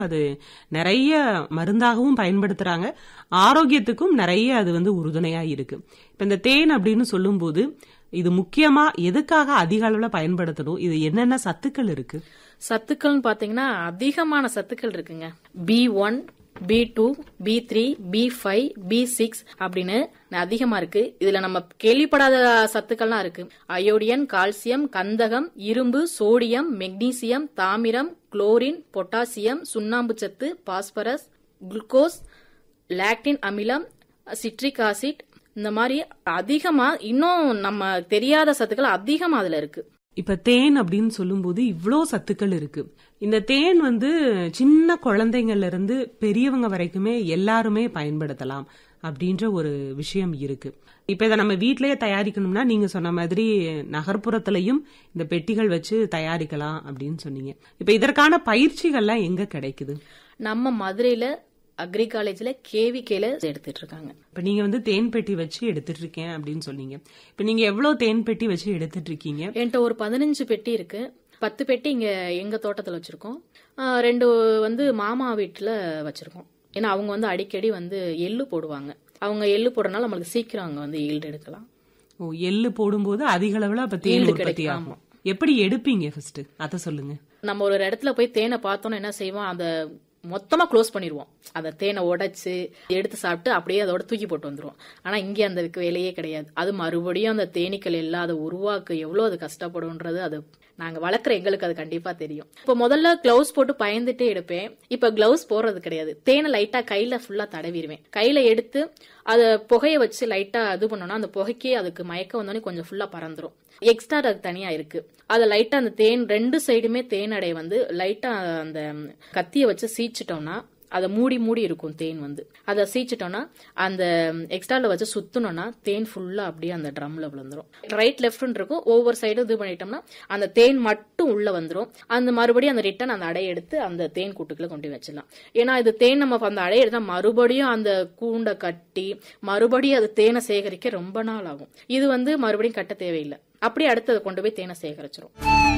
அது நிறைய மருந்தாகவும் பயன்படுத்துறாங்க ஆரோக்கியத்துக்கும் நிறைய அது வந்து உறுதுணையா இருக்கு இப்ப இந்த தேன் அப்படின்னு சொல்லும்போது இது முக்கியமா எதுக்காக அதிக அளவுல பயன்படுத்தணும் இது என்னென்ன சத்துக்கள் இருக்கு சத்துக்கள்னு பாத்தீங்கன்னா அதிகமான சத்துக்கள் இருக்குங்க B one B two B three B five B six அப்படின்னு அதிகமா இருக்கு இதுல நம்ம கேள்விப்படாத சத்துக்கள்லாம் இருக்கு அயோடியன் கால்சியம் கந்தகம் இரும்பு சோடியம் மெக்னீசியம் தாமிரம் குளோரின் பொட்டாசியம் சுண்ணாம்பு சத்து பாஸ்பரஸ் குளுக்கோஸ் லாக்டின் அமிலம் சிட்ரிக் ஆசிட் இந்த மாதிரி அதிகமா இன்னும் நம்ம தெரியாத சத்துக்கள் அதிகமா அதுல இருக்கு இப்ப தேன் அப்படின்னு சொல்லும்போது இவ்ளோ சத்துக்கள் இருக்கு இந்த தேன் வந்து சின்ன குழந்தைங்கள்ல இருந்து பெரியவங்க வரைக்குமே எல்லாருமே பயன்படுத்தலாம் அப்படின்ற ஒரு விஷயம் இருக்கு இப்ப இதை நம்ம வீட்டிலேயே தயாரிக்கணும்னா நீங்க சொன்ன மாதிரி நகர்ப்புறத்திலையும் இந்த பெட்டிகள் வச்சு தயாரிக்கலாம் அப்படின்னு சொன்னீங்க இப்ப இதற்கான பயிற்சிகள்லாம் எங்க கிடைக்குது நம்ம மதுரையில அக்ரி காலேஜ்ல கேவிகேல எடுத்துட்டு இருக்காங்க இப்ப நீங்க வந்து தேன் பெட்டி வச்சு எடுத்துட்டு இருக்கேன் அப்படின்னு சொன்னீங்க இப்ப நீங்க எவ்வளவு தேன் பெட்டி வச்சு எடுத்துட்டு இருக்கீங்க என்கிட்ட ஒரு பதினஞ்சு பெட்டி இருக்கு பத்து பெட்டி இங்க எங்க தோட்டத்துல வச்சிருக்கோம் ஆஹ் ரெண்டு வந்து மாமா வீட்டுல வச்சிருக்கோம் ஏன்னா அவங்க வந்து அடிக்கடி வந்து எள்ளு போடுவாங்க அவங்க எள்ளு போடுறதுனால நம்மளுக்கு சீக்கிரம் அங்க வந்து ஈல்டு எடுக்கலாம் ஓ எள்ளு போடும்போது அதிக அளவுல அப்ப தேன் Yield உற்பத்தி கிடைக்கும், ஆகும் எப்படி எடுப்பீங்க ஃபர்ஸ்ட் அத சொல்லுங்க நம்ம ஒரு இடத்துல போய் தேனை பார்த்தோம்னா என்ன செய்வோம் அதை மொத்தமா க்ளோஸ் பண்ணிடுவோம் அந்த தேனை உடைச்சு எடுத்து சாப்பிட்டு அப்படியே அதோட தூக்கி போட்டு வந்துருவோம் ஆனா இங்க அந்த வேலையே கிடையாது அது மறுபடியும் அந்த தேனீக்கள் எல்லாம் அதை உருவாக்க எவ்வளவு அது கஷ்டப்படும்ன்றது அது நாங்க வளர்க்குற எங்களுக்கு அது கண்டிப்பா தெரியும் இப்போ முதல்ல கிளவுஸ் போட்டு பயந்துட்டே எடுப்பேன் இப்ப கிளவுஸ் போடுறது கிடையாது தேனை லைட்டா கையில ஃபுல்லா தடவிடுவேன் கையில எடுத்து அதை புகைய வச்சு லைட்டா இது பண்ணோம்னா அந்த புகைக்கே அதுக்கு மயக்கம் வந்தோடனே கொஞ்சம் ஃபுல்லா பறந்துரும் எக்ஸ்ட்ரா அது தனியா இருக்கு அதை லைட்டா அந்த தேன் ரெண்டு சைடுமே தேனடை வந்து லைட்டா அந்த கத்திய வச்சு சீச்சிட்டோம்னா அதை மூடி மூடி இருக்கும் தேன் வந்து அதை சீச்சிட்டோம்னா அந்த எக்ஸ்ட்ரால வச்சு சுத்தணும்னா தேன் ஃபுல்லா அப்படியே அந்த ட்ரம்ல விழுந்துரும் ரைட் லெஃப்ட்னு இருக்கும் ஒவ்வொரு சைடும் இது பண்ணிட்டோம்னா அந்த தேன் மட்டும் உள்ள வந்துரும் அந்த மறுபடியும் அந்த ரிட்டன் அந்த அடையை எடுத்து அந்த தேன் கூட்டுக்குள்ள கொண்டு போய் வச்சிடலாம் ஏன்னா இது தேன் நம்ம அந்த அடையை எடுத்தா மறுபடியும் அந்த கூண்டை கட்டி மறுபடியும் அது தேனை சேகரிக்க ரொம்ப நாள் ஆகும் இது வந்து மறுபடியும் கட்ட தேவையில்லை அப்படியே அடுத்து அதை கொண்டு போய் தேனை சேகரிச்சிரும்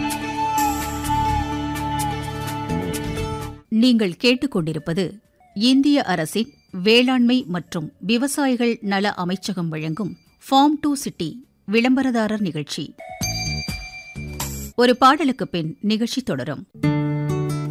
நீங்கள் கேட்டுக்கொண்டிருப்பது இந்திய அரசின் வேளாண்மை மற்றும் விவசாயிகள் நல அமைச்சகம் வழங்கும் ஃபார்ம் டு சிட்டி விளம்பரதாரர் நிகழ்ச்சி ஒரு பாடலுக்கு பின் நிகழ்ச்சி தொடரும்